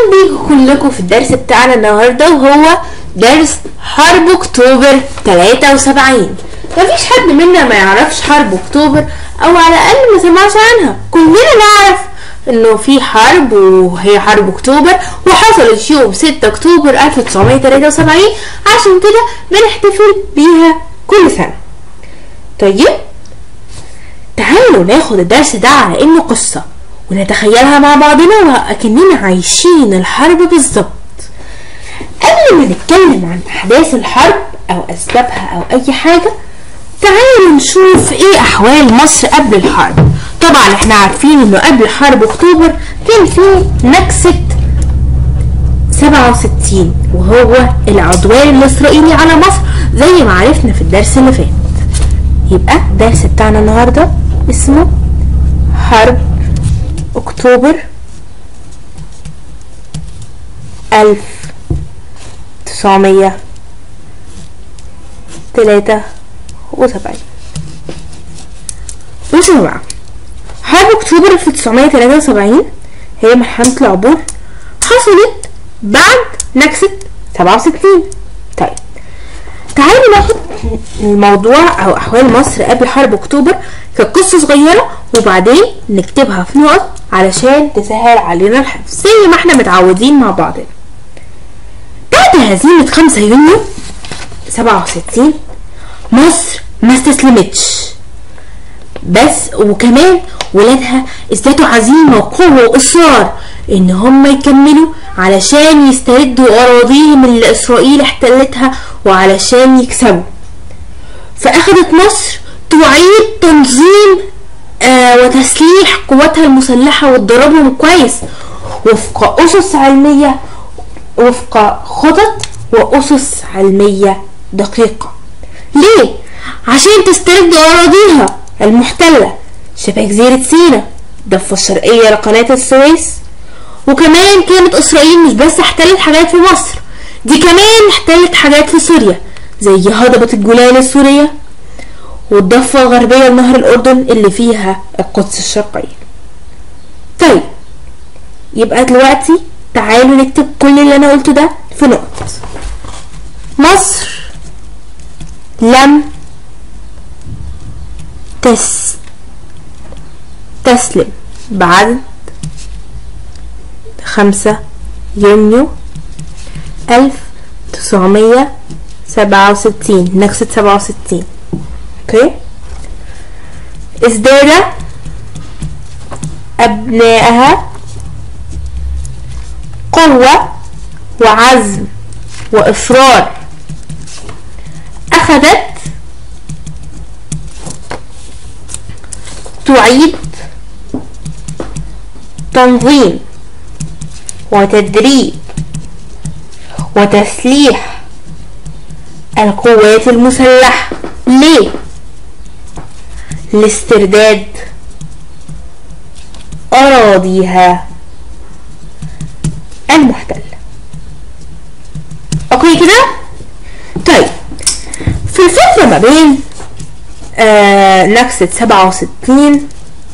بيكم كلكم في الدرس بتاعنا النهارده وهو درس حرب اكتوبر 73 مفيش حد منا ما يعرفش حرب اكتوبر او على الاقل ما سمعش عنها كلنا نعرف انه في حرب وهي حرب اكتوبر وحصلت يوم 6 اكتوبر 1973 عشان كده بنحتفل بيها كل سنة طيب تعالوا ناخد الدرس ده على انه قصة ونتخيلها مع بعضنا وأكننا عايشين الحرب بالظبط قبل ما نتكلم عن أحداث الحرب أو أسبابها أو أي حاجة تعالوا نشوف إيه أحوال مصر قبل الحرب طبعا احنا عارفين إنه قبل حرب أكتوبر كان في نكسة 67 وهو العدوان الإسرائيلي على مصر زي ما عرفنا في الدرس اللي فات يبقى الدرس بتاعنا النهارده اسمه حرب أكتوبر ألف تسعمية تلاتة وسبعين بصوا يا جماعة حرب أكتوبر ألف تسعمية تلاتة وسبعين هي ملحمة العبور حصلت بعد نكسة سبعة وستين طيب تعالوا ناخد الموضوع او احوال مصر قبل حرب اكتوبر كقصه صغيره وبعدين نكتبها في نقط علشان تسهل علينا الحفظ زي ما احنا متعودين مع بعضنا بعد هزيمه 5 يونيو 67 مصر ما استسلمتش بس وكمان ولادها ازدادوا عزيمه وقوه واصرار ان هم يكملوا علشان يستردوا اراضيهم اللي اسرائيل احتلتها وعلشان يكسبوا فاخدت مصر تعيد تنظيم آه وتسليح قواتها المسلحه وتدربهم كويس وفق اسس علميه وفق خطط واسس علميه دقيقه ليه عشان تسترد اراضيها المحتله شبه جزيره سيناء الضفه الشرقيه لقناه السويس وكمان كانت اسرائيل مش بس احتلت حاجات في مصر دي كمان احتلت حاجات في سوريا زي هضبة الجولان السورية والضفة الغربية لنهر الأردن اللي فيها القدس الشرقية طيب يبقى دلوقتي تعالوا نكتب كل اللي أنا قلته ده في نقط مصر لم تس تسلم بعد خمسة يونيو ألف تسعمية سبعة وستين نكسة سبعة وستين اوكي ازداد أبنائها قوة وعزم وإصرار أخذت تعيد تنظيم وتدريب وتسليح القوات المسلحة ليه؟ لاسترداد أراضيها المحتلة أوكي كده؟ طيب في الفترة ما بين آه نكسة سبعة وستين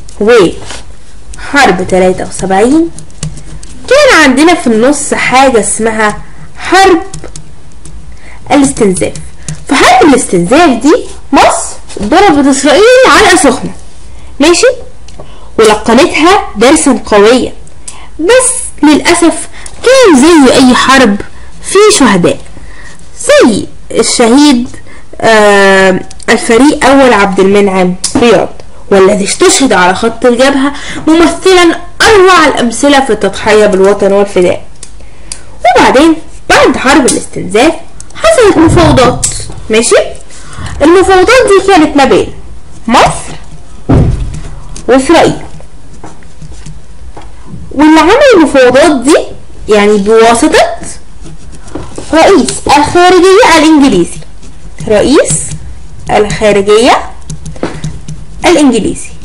وحرب تلاتة وسبعين كان عندنا في النص حاجة اسمها حرب الاستنزاف في حرب الاستنزاف دي مصر ضربت اسرائيل علقة سخنة ماشي ولقنتها درسا قويا بس للأسف كان زي أي حرب في شهداء زي الشهيد آه الفريق أول عبد المنعم رياض والذي استشهد على خط الجبهة ممثلا أروع الأمثلة في التضحية بالوطن والفداء وبعدين بعد حرب الاستنزاف حصلت مفاوضات ماشي المفاوضات دي كانت ما بين مصر وإسرائيل واللي عمل المفاوضات دي يعني بواسطة رئيس الخارجية الإنجليزي رئيس الخارجية الإنجليزي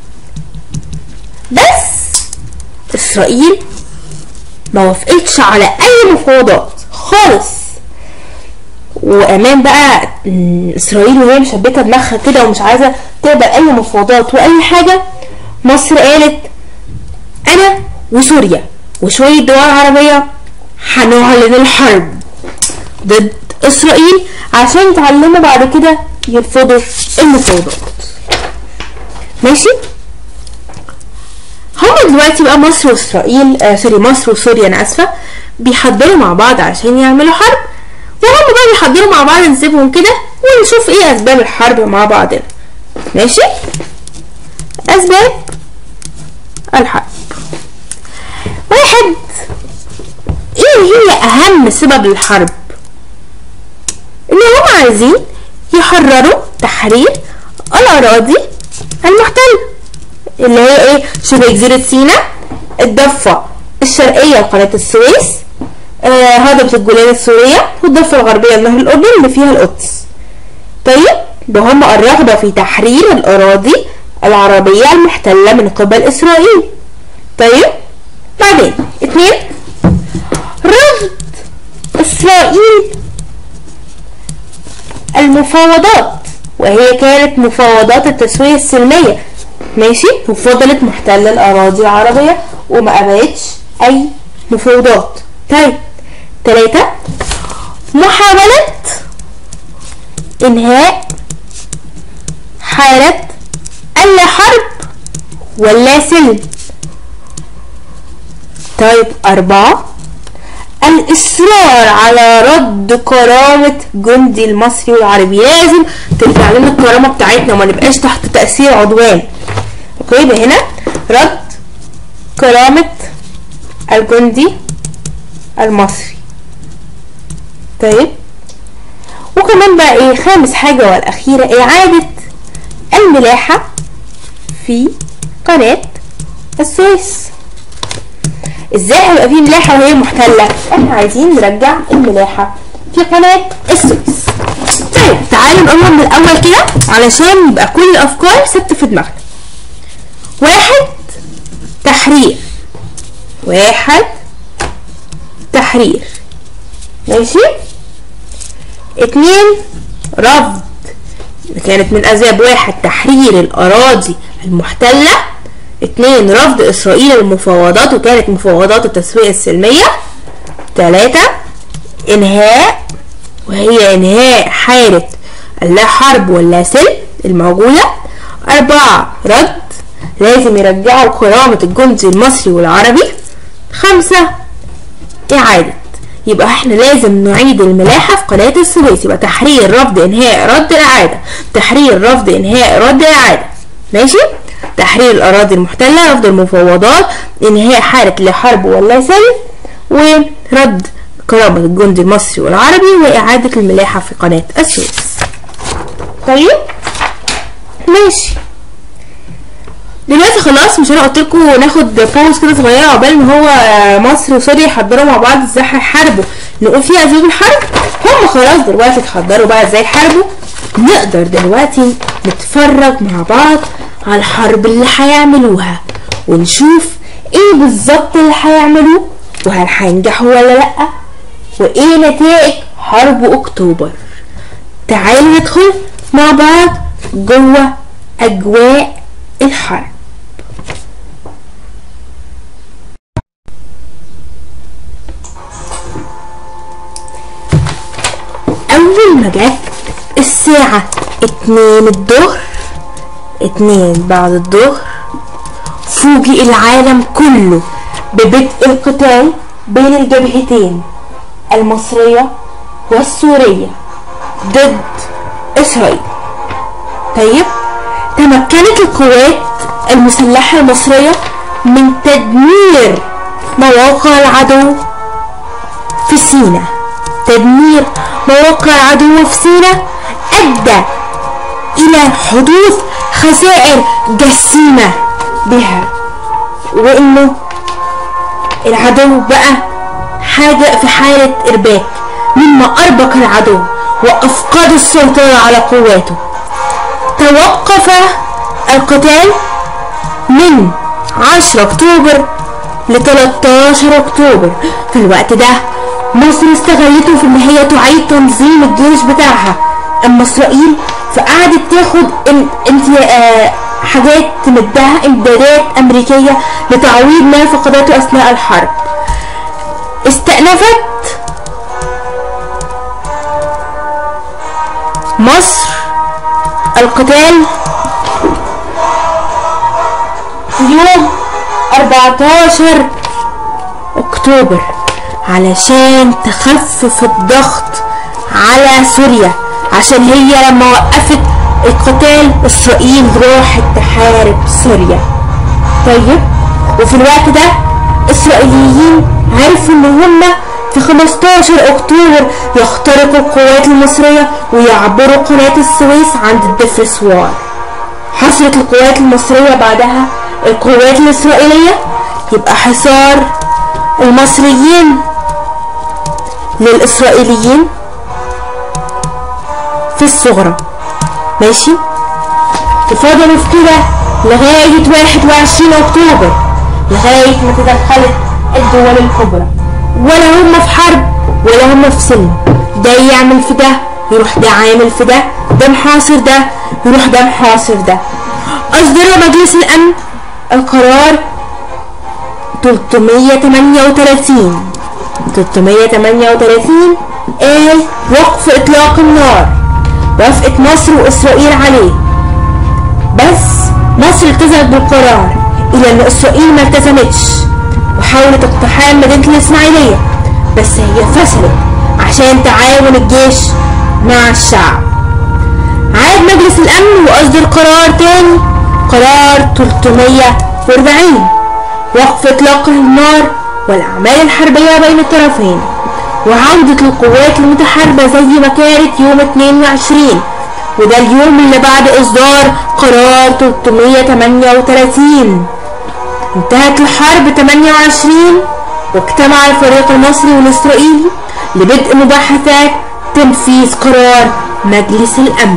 بس إسرائيل ما وافقتش على أي مفاوضات خالص وامان بقى اسرائيل وهي مشبكه دماغها كده ومش عايزه تقبل اي مفاوضات واي حاجه مصر قالت انا وسوريا وشوية دول عربية هنعلن الحرب ضد إسرائيل عشان يتعلموا بعد كده يرفضوا المفاوضات ماشي هما دلوقتي بقى مصر واسرائيل آه سوري مصر وسوريا انا اسفه بيحضروا مع بعض عشان يعملوا حرب وهم بقى بيحضروا مع بعض نسيبهم كده ونشوف ايه اسباب الحرب مع بعضنا ماشي اسباب الحرب واحد ايه هي اهم سبب للحرب ان هم عايزين يحرروا تحرير الاراضي المحتله اللي هي ايه شبه جزيره سيناء الضفه الشرقيه لقناه السويس آه هضبه الجولان السوريه والضفه الغربيه لنهر الاردن اللي فيها القدس طيب ده هم الرغبه في تحرير الاراضي العربيه المحتله من قبل اسرائيل طيب بعدين اتنين رفض اسرائيل المفاوضات وهي كانت مفاوضات التسوية السلمية ماشي وفضلت محتلة الأراضي العربية وما قبلتش أي مفاوضات طيب تلاتة محاولة إنهاء حالة اللا حرب ولا سلم طيب أربعة الإصرار على رد كرامة جندي المصري والعربي لازم ترجع لنا الكرامة بتاعتنا وما نبقاش تحت تأثير عدوان اوكي يبقى هنا رد كرامة الجندي المصري طيب وكمان بقى ايه خامس حاجة والأخيرة إعادة الملاحة في قناة السويس ازاي هيبقى في ملاحة وهي محتلة احنا عايزين نرجع الملاحة في قناة السويس طيب تعالوا نقولهم من الأول كده علشان يبقى كل الأفكار ثابتة في دماغنا واحد تحرير واحد تحرير ماشي اتنين رفض كانت من أسباب واحد تحرير الأراضي المحتلة اتنين رفض إسرائيل المفاوضات وكانت مفاوضات التسوية السلمية تلاتة إنهاء وهي إنهاء حالة اللا حرب ولا سلم الموجودة أربعة رد لازم يرجعوا كرامة الجندي المصري والعربي خمسة إعادة يبقى احنا لازم نعيد الملاحة في قناة السويس يبقى تحرير رفض انهاء رد الاعادة تحرير رفض انهاء رد الاعادة ماشي تحرير الاراضي المحتلة رفض المفاوضات انهاء حالة لا حرب ولا سلم ورد كرامة الجندي المصري والعربي واعادة الملاحة في قناة السويس طيب ماشي دلوقتي خلاص مش انا قلت لكم ناخد بوز كده صغيره عقبال ما هو مصر وسوريا يحضروا مع بعض ازاي هيحاربوا نقول فيها اسباب الحرب هم خلاص دلوقتي اتحضروا بقى ازاي يحاربوا نقدر دلوقتي نتفرج مع بعض على الحرب اللي هيعملوها ونشوف ايه بالظبط اللي هيعملوه وهل هينجحوا ولا لا وايه نتائج حرب اكتوبر تعالوا ندخل مع بعض جوه اجواء الحرب أول ما جت الساعة اتنين الظهر اتنين بعد الظهر فوجئ العالم كله ببدء القتال بين الجبهتين المصرية والسورية ضد إسرائيل طيب تمكنت القوات المسلحة المصرية من تدمير مواقع العدو في سيناء تدمير مواقع العدو في سيناء أدى إلى حدوث خسائر جسيمة بها وإنه العدو بقى حاجة في حالة إرباك مما أربك العدو وأفقد السيطرة على قواته توقف القتال من 10 اكتوبر ل 13 اكتوبر في الوقت ده مصر استغلته في ان هي تعيد تنظيم الجيش بتاعها اما اسرائيل فقعدت تاخد انت آه حاجات تمدها امدادات امريكيه لتعويض ما فقدته اثناء الحرب استأنفت مصر القتال يوم 14 اكتوبر علشان تخفف الضغط على سوريا عشان هي لما وقفت القتال اسرائيل راحت تحارب سوريا طيب وفي الوقت ده الاسرائيليين عرفوا ان هم في 15 اكتوبر يخترقوا القوات المصرية ويعبروا قناة السويس عند الدفرسوار حصلت القوات المصرية بعدها القوات الإسرائيلية يبقى حصار المصريين للإسرائيليين في الصغرى ماشي وفضلوا في كده لغاية 21 أكتوبر لغاية ما تدخلت الدول الكبرى ولا هم في حرب ولا هم في سلم ده يعمل في ده يروح ده عامل في ده ده محاصر ده يروح ده محاصر ده أصدر مجلس الأمن القرار 338 338 قال وقف إطلاق النار وافقت مصر وإسرائيل عليه بس مصر التزمت بالقرار إلى أن إسرائيل ما التزمتش وحاولت اقتحام مدينة الإسماعيلية بس هي فشلت عشان تعاون الجيش مع الشعب عاد مجلس الأمن وأصدر قرار تاني قرار 340 وقف إطلاق النار والأعمال الحربية بين الطرفين وعودة القوات المتحاربة زي ما كانت يوم 22 وده اليوم اللي بعد إصدار قرار 338 انتهت الحرب 28 واجتمع الفريق المصري والإسرائيلي لبدء مباحثات تنفيذ قرار مجلس الأمن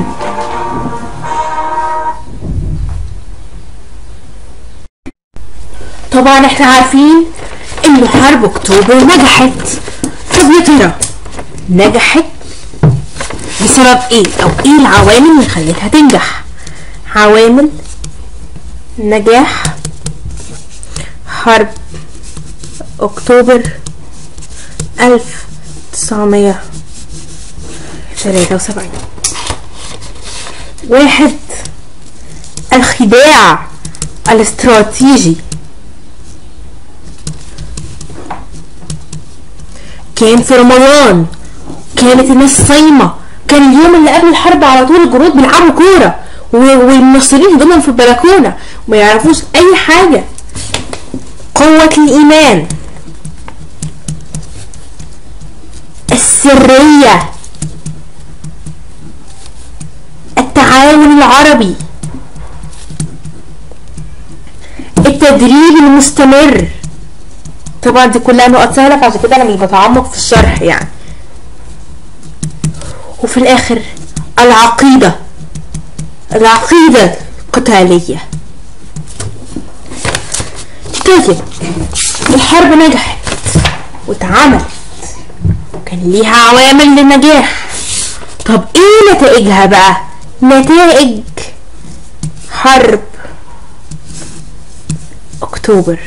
طبعا احنا عارفين ان حرب اكتوبر نجحت طب يا ترى نجحت بسبب ايه او ايه العوامل اللي خلتها تنجح عوامل نجاح حرب اكتوبر الف تسعمية تلاتة وسبعين واحد الخداع الاستراتيجي كان في رمضان كانت الناس صايمة كان اليوم اللي قبل الحرب على طول الجنود بيلعبوا كورة والمصريين هدومهم في البلكونة وما يعرفوش أي حاجة قوة الإيمان السرية التعاون العربي التدريب المستمر طبعا دي كلها نقط سهلة فعشان كده انا مش بتعمق في الشرح يعني وفي الاخر العقيدة العقيدة القتالية طيب الحرب نجحت واتعملت وكان ليها عوامل للنجاح طب ايه نتائجها بقى نتائج حرب اكتوبر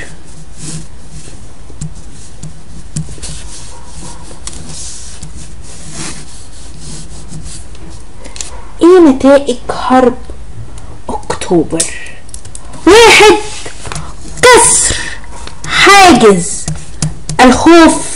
ايه نتائج حرب اكتوبر واحد كسر حاجز الخوف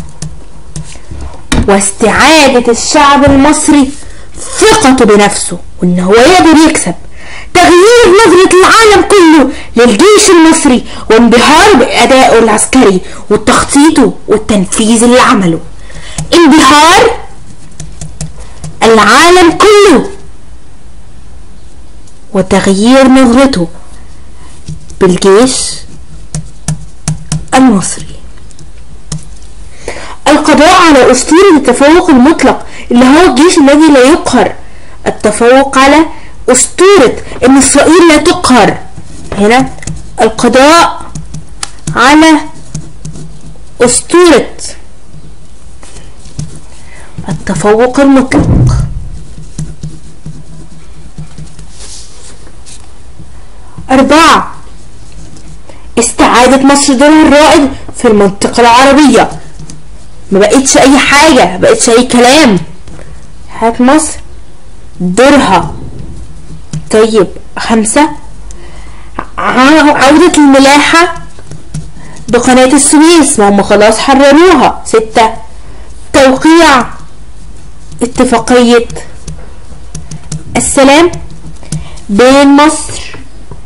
واستعادة الشعب المصري ثقته بنفسه وان هو يقدر يكسب تغيير نظرة العالم كله للجيش المصري وانبهار بأدائه العسكري وتخطيطه والتنفيذ اللي عمله انبهار العالم كله وتغيير نظرته بالجيش المصري القضاء على أسطورة التفوق المطلق اللي هو الجيش الذي لا يقهر التفوق على أسطورة إن إسرائيل لا تقهر هنا القضاء على أسطورة التفوق المطلق أربعة استعادة مصر دورها الرائد في المنطقة العربية ما بقتش اي حاجة ما بقتش اي كلام هات مصر دورها طيب خمسة ع- عودة الملاحة بقناة السويس ما هم خلاص حرروها ستة توقيع اتفاقية السلام بين مصر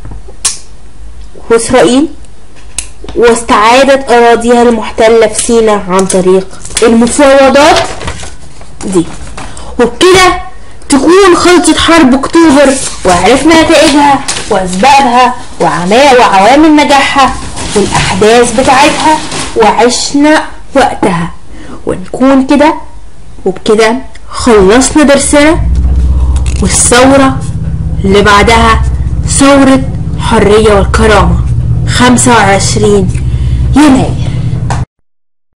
وإسرائيل واستعادت أراضيها المحتلة في سيناء عن طريق المفاوضات دي وبكده تكون خلصت حرب اكتوبر وعرفنا نتائجها واسبابها وعما- وعوامل نجاحها والاحداث بتاعتها وعشنا وقتها ونكون كده وبكده خلصنا درسنا والثورة اللي بعدها ثورة حرية والكرامة 25 يناير